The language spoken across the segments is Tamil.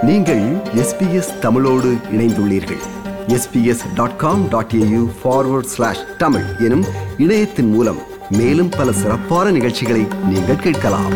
நீங்கள் எஸ்பிஎஸ் தமிழோடு இணைந்துள்ளீர்கள் SBS dot com dot AU forward slash Tamil எனும் இணையத்தின் மூலம் மேலும் பல சிறப்பான நிகழ்ச்சிகளை நீங்கள் கேட்கலாம்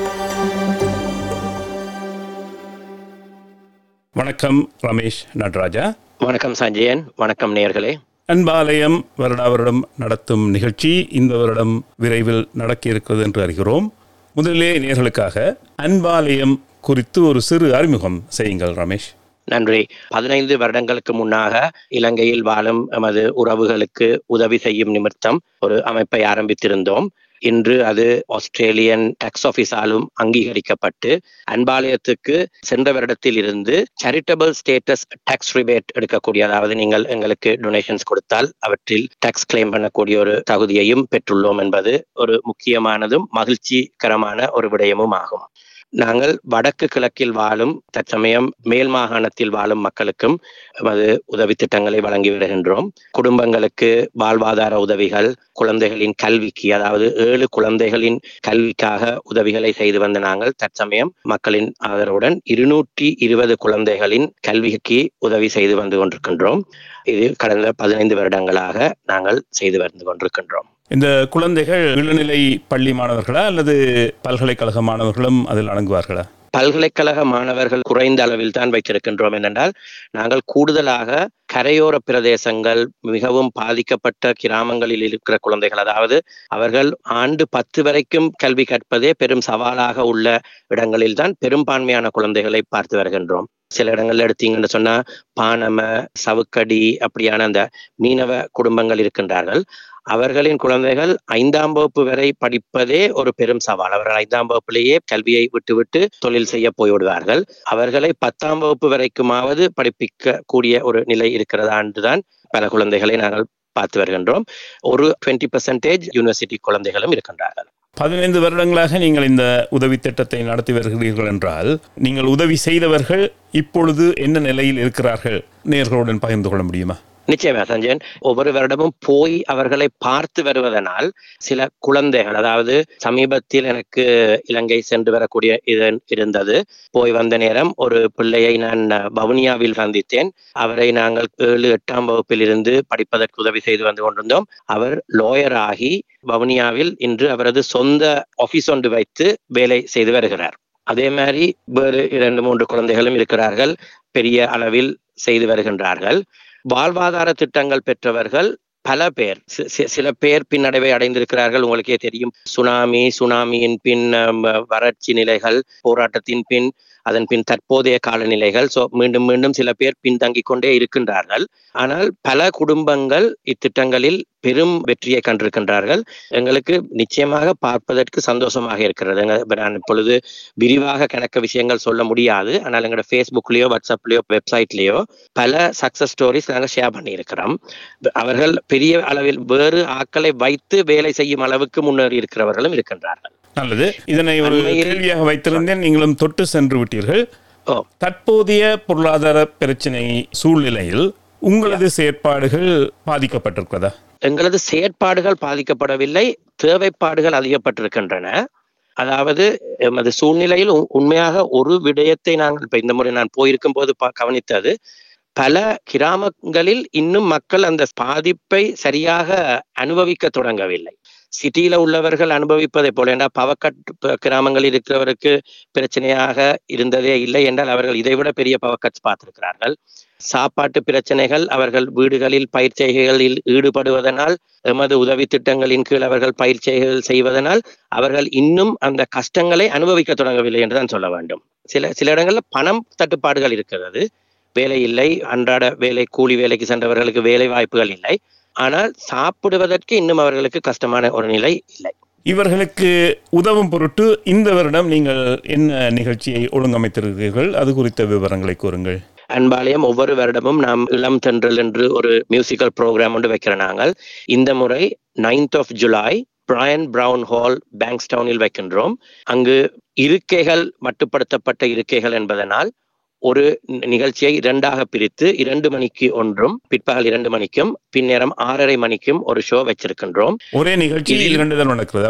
வணக்கம் ரமேஷ் நடராஜா வணக்கம் சஞ்சயன் வணக்கம் நேயர்களே அன்பாலயம் வருடா வருடம் நடத்தும் நிகழ்ச்சி இந்த வருடம் விரைவில் நடக்க இருக்கிறது என்று அறிகிறோம் முதலிலே நேர்களுக்காக அன்பாலயம் குறித்து ஒரு சிறு அறிமுகம் செய்யுங்கள் ரமேஷ் நன்றி பதினைந்து வருடங்களுக்கு முன்னாக இலங்கையில் வாழும் எமது உறவுகளுக்கு உதவி செய்யும் நிமித்தம் ஒரு அமைப்பை ஆரம்பித்திருந்தோம் இன்று அது ஆஸ்திரேலியன் டாக்ஸ் ஆபீஸாலும் அங்கீகரிக்கப்பட்டு அன்பாலயத்துக்கு சென்ற வருடத்தில் இருந்து சேரிட்டபிள் ஸ்டேட்டஸ் டாக்ஸ் ரிபேட் எடுக்கக்கூடிய அதாவது நீங்கள் எங்களுக்கு டொனேஷன்ஸ் கொடுத்தால் அவற்றில் டாக்ஸ் கிளைம் பண்ணக்கூடிய ஒரு தகுதியையும் பெற்றுள்ளோம் என்பது ஒரு முக்கியமானதும் மகிழ்ச்சிகரமான ஒரு விடயமும் ஆகும் நாங்கள் வடக்கு கிழக்கில் வாழும் தற்சமயம் மேல் மாகாணத்தில் வாழும் மக்களுக்கும் எமது உதவி திட்டங்களை வழங்கி வருகின்றோம் குடும்பங்களுக்கு வாழ்வாதார உதவிகள் குழந்தைகளின் கல்விக்கு அதாவது ஏழு குழந்தைகளின் கல்விக்காக உதவிகளை செய்து வந்த நாங்கள் தற்சமயம் மக்களின் ஆதரவுடன் இருநூற்றி இருபது குழந்தைகளின் கல்விக்கு உதவி செய்து வந்து கொண்டிருக்கின்றோம் இது கடந்த பதினைந்து வருடங்களாக நாங்கள் செய்து வந்து கொண்டிருக்கின்றோம் இந்த குழந்தைகள் இளநிலை பள்ளி மாணவர்களா அல்லது பல்கலைக்கழக மாணவர்களும் அதில் அடங்குவார்களா பல்கலைக்கழக மாணவர்கள் குறைந்த அளவில் தான் வைத்திருக்கின்றோம் என்னென்றால் நாங்கள் கூடுதலாக கரையோர பிரதேசங்கள் மிகவும் பாதிக்கப்பட்ட கிராமங்களில் இருக்கிற குழந்தைகள் அதாவது அவர்கள் ஆண்டு பத்து வரைக்கும் கல்வி கற்பதே பெரும் சவாலாக உள்ள இடங்களில் தான் பெரும்பான்மையான குழந்தைகளை பார்த்து வருகின்றோம் சில இடங்கள்ல எடுத்தீங்கன்னு சொன்னா பானம சவுக்கடி அப்படியான அந்த மீனவ குடும்பங்கள் இருக்கின்றார்கள் அவர்களின் குழந்தைகள் ஐந்தாம் வகுப்பு வரை படிப்பதே ஒரு பெரும் சவால் அவர்கள் ஐந்தாம் வகுப்பிலேயே கல்வியை விட்டுவிட்டு தொழில் செய்ய போய்விடுவார்கள் அவர்களை பத்தாம் வகுப்பு வரைக்குமாவது படிப்பிக்க கூடிய ஒரு நிலை இருக்கிறதா என்றுதான் பல குழந்தைகளை நாங்கள் பார்த்து வருகின்றோம் ஒரு டுவெண்ட்டி பெர்சன்டேஜ் யூனிவர்சிட்டி குழந்தைகளும் இருக்கின்றார்கள் பதினைந்து வருடங்களாக நீங்கள் இந்த உதவி திட்டத்தை நடத்தி வருகிறீர்கள் என்றால் நீங்கள் உதவி செய்தவர்கள் இப்பொழுது என்ன நிலையில் இருக்கிறார்கள் நேர்களுடன் பகிர்ந்து கொள்ள முடியுமா நிச்சயமா சஞ்சயன் ஒவ்வொரு வருடமும் போய் அவர்களை பார்த்து வருவதனால் சில குழந்தைகள் அதாவது சமீபத்தில் எனக்கு இலங்கை சென்று வரக்கூடிய இது இருந்தது போய் வந்த நேரம் ஒரு பிள்ளையை நான் வவுனியாவில் சந்தித்தேன் அவரை நாங்கள் ஏழு எட்டாம் வகுப்பில் இருந்து படிப்பதற்கு உதவி செய்து வந்து கொண்டிருந்தோம் அவர் லோயர் ஆகி வவுனியாவில் இன்று அவரது சொந்த ஆபீஸ் ஒன்று வைத்து வேலை செய்து வருகிறார் அதே மாதிரி வேறு இரண்டு மூன்று குழந்தைகளும் இருக்கிறார்கள் பெரிய அளவில் செய்து வருகின்றார்கள் வாழ்வாதார திட்டங்கள் பெற்றவர்கள் பல பேர் சில பேர் பின்னடைவை அடைந்திருக்கிறார்கள் உங்களுக்கே தெரியும் சுனாமி சுனாமியின் பின் வறட்சி நிலைகள் போராட்டத்தின் பின் அதன் பின் தற்போதைய காலநிலைகள் ஸோ மீண்டும் மீண்டும் சில பேர் பின்தங்கிக் கொண்டே இருக்கின்றார்கள் ஆனால் பல குடும்பங்கள் இத்திட்டங்களில் பெரும் வெற்றியை கண்டிருக்கின்றார்கள் எங்களுக்கு நிச்சயமாக பார்ப்பதற்கு சந்தோஷமாக இருக்கிறது நான் இப்பொழுது விரிவாக கணக்க விஷயங்கள் சொல்ல முடியாது ஆனால் எங்களோட ஃபேஸ்புக்லேயோ வாட்ஸ்அப்லேயோ வெப்சைட்லேயோ பல சக்சஸ் ஸ்டோரிஸ் நாங்கள் ஷேர் பண்ணியிருக்கிறோம் அவர்கள் பெரிய அளவில் வேறு ஆட்களை வைத்து வேலை செய்யும் அளவுக்கு முன்னேறி இருக்கிறவர்களும் இருக்கின்றார்கள் நல்லது இதனை ஒரு கேள்வியாக வைத்திருந்தேன் நீங்களும் தொட்டு சென்று விட்டீர்கள் தற்போதைய பொருளாதார பிரச்சனை சூழ்நிலையில் உங்களது செயற்பாடுகள் பாதிக்கப்பட்டிருக்கிறதா எங்களது செயற்பாடுகள் பாதிக்கப்படவில்லை தேவைப்பாடுகள் அதிகப்பட்டிருக்கின்றன அதாவது எமது சூழ்நிலையில் உண்மையாக ஒரு விடயத்தை நாங்கள் இப்ப இந்த முறை நான் போயிருக்கும் போது கவனித்தது பல கிராமங்களில் இன்னும் மக்கள் அந்த பாதிப்பை சரியாக அனுபவிக்க தொடங்கவில்லை சிட்டியில உள்ளவர்கள் அனுபவிப்பதை போல என்றால் பவக்கட் கிராமங்களில் இருக்கிறவருக்கு பிரச்சனையாக இருந்ததே இல்லை என்றால் அவர்கள் இதைவிட பெரிய பவக்கட்ஸ் பார்த்திருக்கிறார்கள் சாப்பாட்டு பிரச்சனைகள் அவர்கள் வீடுகளில் பயிற்சிகளில் ஈடுபடுவதனால் எமது உதவி திட்டங்களின் கீழ் அவர்கள் பயிற்சிகள் செய்வதனால் அவர்கள் இன்னும் அந்த கஷ்டங்களை அனுபவிக்க தொடங்கவில்லை என்றுதான் சொல்ல வேண்டும் சில சில இடங்கள்ல பணம் தட்டுப்பாடுகள் இருக்கிறது வேலை இல்லை அன்றாட வேலை கூலி வேலைக்கு சென்றவர்களுக்கு வேலை வாய்ப்புகள் இல்லை ஆனால் சாப்பிடுவதற்கு இன்னும் அவர்களுக்கு கஷ்டமான ஒரு நிலை இல்லை இவர்களுக்கு உதவும் பொருட்டு இந்த வருடம் நீங்கள் என்ன நிகழ்ச்சியை ஒழுங்கமைத்திருக்கிறீர்கள் அது குறித்த விவரங்களை கூறுங்கள் அன்பாலயம் ஒவ்வொரு வருடமும் நாம் இளம் தென்றல் என்று ஒரு மியூசிக்கல் ப்ரோக்ராம் ஒன்று வைக்கிற நாங்கள் இந்த முறை ninth of July Bryan Brown hall பேங்க்ஸ்டவுனில் வைக்கின்றோம் அங்கு இருக்கைகள் மட்டுப்படுத்தப்பட்ட இருக்கைகள் என்பதனால் ஒரு நிகழ்ச்சியை இரண்டாக பிரித்து இரண்டு மணிக்கு ஒன்றும் பிற்பகல் இரண்டு மணிக்கும் பின்னேரம் ஆறரை மணிக்கும் ஒரு ஷோ வச்சிருக்கின்றோம் ஒரே நிகழ்ச்சி இரண்டு தான் நடக்கிறது அப்படியா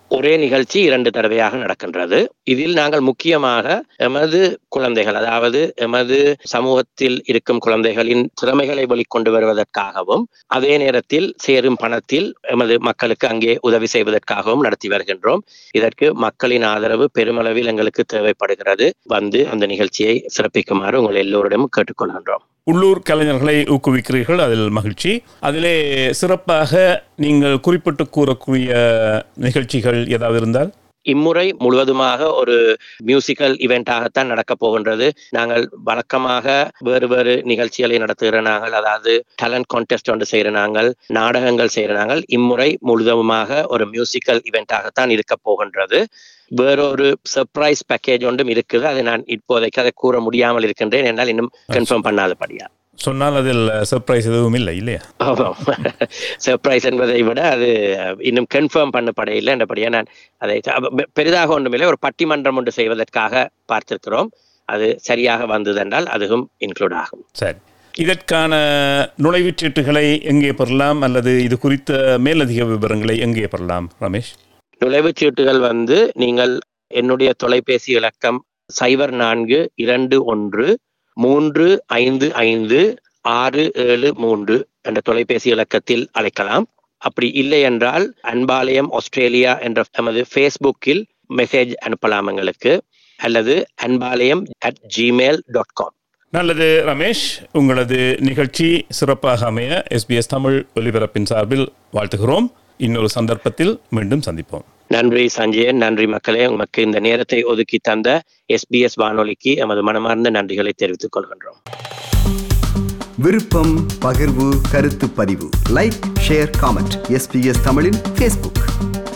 ஒரே நிகழ்ச்சி இரண்டு தடவையாக நடக்கின்றது இதில் நாங்கள் முக்கியமாக எமது குழந்தைகள் அதாவது எமது சமூகத்தில் இருக்கும் குழந்தைகளின் திறமைகளை வெளிக்கொண்டு வருவதற்காகவும் அதே நேரத்தில் சேரும் பணத்தில் எமது மக்களுக்கு அங்கே உதவி செய்வதற்காகவும் நடத்தி வருகின்றோம் இதற்கு மக்களின் ஆதரவு பெருமளவில் எங்களுக்கு தேவைப்படுகிறது வந்து அந்த நிகழ்ச்சியை சிறப்பிக்குமாறு உங்கள் எல்லோரிடமும் கேட்டுக்கொள்கின்றோம் உள்ளூர் கலைஞர்களை ஊக்குவிக்கிறீர்கள் அதில் மகிழ்ச்சி அதிலே சிறப்பாக நீங்கள் குறிப்பிட்டு கூறக்கூடிய நிகழ்ச்சிகள் ஏதாவது இருந்தால் இம்முறை முழுவதுமாக ஒரு மியூசிக்கல் இவெண்டாகத்தான் நடக்க போகின்றது நாங்கள் வழக்கமாக வேறு வேறு நிகழ்ச்சிகளை நடத்துகிற நாங்கள் அதாவது டேலண்ட் கான்டெஸ்ட் ஒன்று செய்கிற நாங்கள் நாடகங்கள் செய்கிற நாங்கள் இம்முறை முழுவதுமாக ஒரு மியூசிக்கல் இவெண்டாகத்தான் இருக்க போகின்றது வேறொரு சர்ப்ரைஸ் பேக்கேஜ் ஒன்றும் இருக்குது அதை நான் இப்போதைக்கு அதை கூற முடியாமல் இருக்கின்றேன் என்னால் இன்னும் கன்ஃபார்ம் பண்ணாதபடியா சொன்னால் அதில் சர்ப்ரைஸ் எதுவும் இல்லை இல்லையா ஆமாம் சர்ப்ரைஸ் என்பதை விட அது இன்னும் கன்ஃபார்ம் பண்ணப்படையில்லை என்றபடியா நான் அதை பெ- பெரிதாக ஒன்றுமில்லை ஒரு பட்டிமன்றம் ஒன்று செய்வதற்காக பார்த்திருக்கிறோம் அது சரியாக வந்ததென்றால் அதுவும் இன்க்ளூட் ஆகும் சரி இதற்கான நுழைவுச் சீட்டுகளை எங்கே பெறலாம் அல்லது இது குறித்த மேலதிக விவரங்களை எங்கே பெறலாம் ரமேஷ் நுழைவுச் சீட்டுகள் வந்து நீங்கள் என்னுடைய தொலைபேசி இலக்கம் சைபர் நான்கு இரண்டு ஒன்று மூன்று ஐந்து ஐந்து ஆறு ஏழு மூன்று என்ற தொலைபேசி இலக்கத்தில் அழைக்கலாம் அப்படி இல்லை என்றால் அன்பாலயம் ஆஸ்திரேலியா என்ற எமது ஃபேஸ்புக்கில் மெசேஜ் அனுப்பலாம் எங்களுக்கு அல்லது Anbalayam at Gmail dot com நல்லது ரமேஷ் உங்களது நிகழ்ச்சி சிறப்பாக அமைய எஸ்பிஎஸ் தமிழ் ஒலிபரப்பின் சார்பில் வாழ்த்துகிறோம் இன்னொரு சந்தர்ப்பத்தில் மீண்டும் சந்திப்போம் நன்றி சஞ்சயன் நன்றி மக்களே உமக்கு இந்த நேரத்தை ஒதுக்கி தந்த எஸ்பிஎஸ் வானொலிக்கு எமது மனமார்ந்த நன்றிகளை தெரிவித்துக் கொள்கின்றோம் விருப்பம் பகிர்வு கருத்து பதிவு லைக் ஷேர் காமெண்ட் எஸ்பிஎஸ் தமிழின் ஃபேஸ்புக்